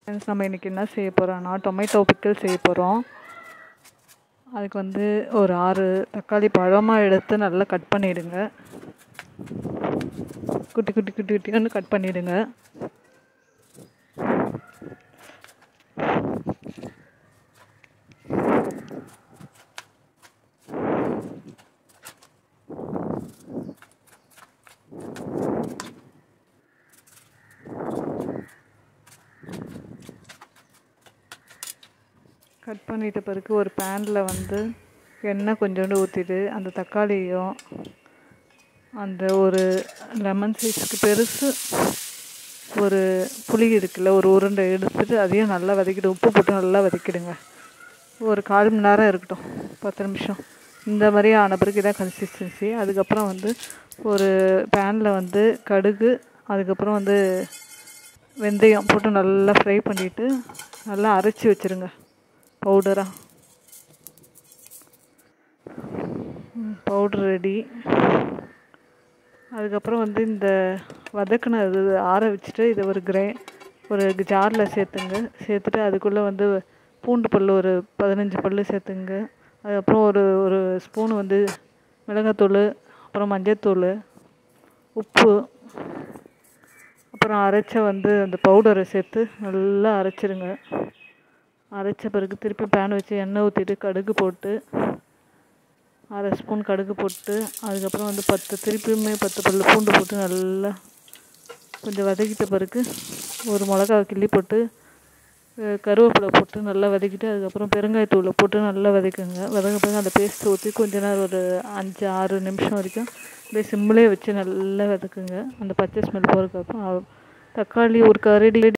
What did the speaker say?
friends நம்ம இன்றைக்கி என்ன செய்ய போகிறோம்னா டொமேட்டோ பிக்கிள் செய்ய போகிறோம் அதுக்கு வந்து ஒரு ஆறு தக்காளி பழமாக எடுத்து நல்லா கட் பண்ணிவிடுங்க குட்டி குட்டி குட்டி குட்டின்னு கட் பண்ணிவிடுங்க கட் பண்ணிட்ட பிறகு ஒரு பேனில் வந்து எண்ணெய் கொஞ்சோண்டு ஊற்றிட்டு அந்த தக்காளியும் அந்த ஒரு லெமன் சைஸ்க்கு பெருசு ஒரு புளி இருக்குல்ல ஒரு உருண்டை எடுத்துட்டு அதையும் நல்லா வதக்கிட்டு உப்பு போட்டு நல்லா வதக்கிடுங்க ஒரு கால் மணி நேரம் இருக்கட்டும் பத்து நிமிஷம் இந்த மாதிரி ஆன பிறகு இதான் கன்சிஸ்டன்சி அதுக்கப்புறம் வந்து ஒரு பேனில் வந்து கடுகு அதுக்கப்புறம் வந்து வெந்தயம் போட்டு நல்லா ஃப்ரை பண்ணிவிட்டு நல்லா அரைச்சி வச்சுருங்க பவுடராக பவுட்ரு ரெடி அதுக்கப்புறம் வந்து இந்த வதக்கின இது ஆற வச்சுட்டு இதை ஒரு கிரே ஒரு ஜாரில் சேர்த்துங்க சேர்த்துட்டு அதுக்குள்ளே வந்து பூண்டு பல் ஒரு பதினஞ்சு பல் சேர்த்துங்க அதுக்கப்புறம் ஒரு ஒரு ஸ்பூன் வந்து மிளகாத்தூள் அப்புறம் மஞ்சத்தூள் உப்பு அப்புறம் அரைச்ச வந்து அந்த பவுடரை சேர்த்து நல்லா அரைச்சிருங்க அரைச்ச பிறகு திருப்பி பேன் வச்சு எண்ணெய் ஊற்றிட்டு கடுகு போட்டு அரை ஸ்பூன் கடுகு போட்டு அதுக்கப்புறம் வந்து பத்து திருப்பியுமே பத்து பல் பூண்டு போட்டு நல்லா கொஞ்சம் வதக்கிட்ட பிறகு ஒரு மிளகா கிள்ளி போட்டு கருவேப்பிலை போட்டு நல்லா வதக்கிட்டு அதுக்கப்புறம் பெருங்காயத்தூளை போட்டு நல்லா வதக்குங்க வதக்க பிறகு அந்த பேஸ்ட்டை ஊற்றி கொஞ்ச நேரம் ஒரு அஞ்சு ஆறு நிமிஷம் வரைக்கும் அப்படியே சிம்மிலே வச்சு நல்லா வதக்குங்க அந்த பச்சை ஸ்மெல் போகிறதுக்கு அப்புறம் தக்காளி ஒரு கரடி